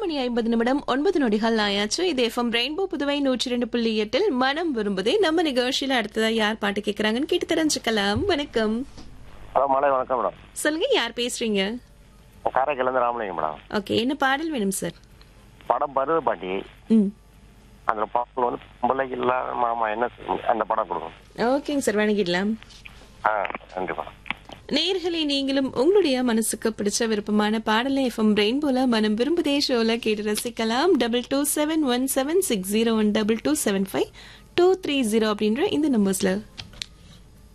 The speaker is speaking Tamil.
மணி ஐம்பது நிமிடம் ஒன்பது நொடிகள் ஆயாச்சு இது எஃப்எம் ரெயின்போ புதுவை நூற்றி ரெண்டு புள்ளி எட்டில் மனம் விரும்புதே நம்ம நிகழ்ச்சியில அடுத்ததா யார் பாட்டு கேக்குறாங்கன்னு கேட்டு தெரிஞ்சுக்கலாம் வணக்கம் ஹலோ மாலை வணக்கம் மேடம் சொல்லுங்க யார் பேசுறீங்க காரைக்காலேருந்து ராமலிங்கம் மேடம் ஓகே என்ன பாடல் வேணும் சார் படம் பருவ பாட்டி ம் அந்த பாட்டில் வந்து பொம்பளை இல்லாத மாமா என்ன செய்யும்? அந்த படம் கொடுங்க ஓகேங்க சார் வணங்கிடலாம் ஆ நன்றி மேடம் நேர்களே நீங்களும் உங்களுடைய மனசுக்கு பிடிச்ச விருப்பமான பாடலை எஃப்எம் ரெயின்போல மனம் விரும்புதே ஷோல கேட்டு ரசிக்கலாம் double two seven one seven six zero one double two seven five two three zero அப்படின்ற இந்த நம்பர்ஸ்ல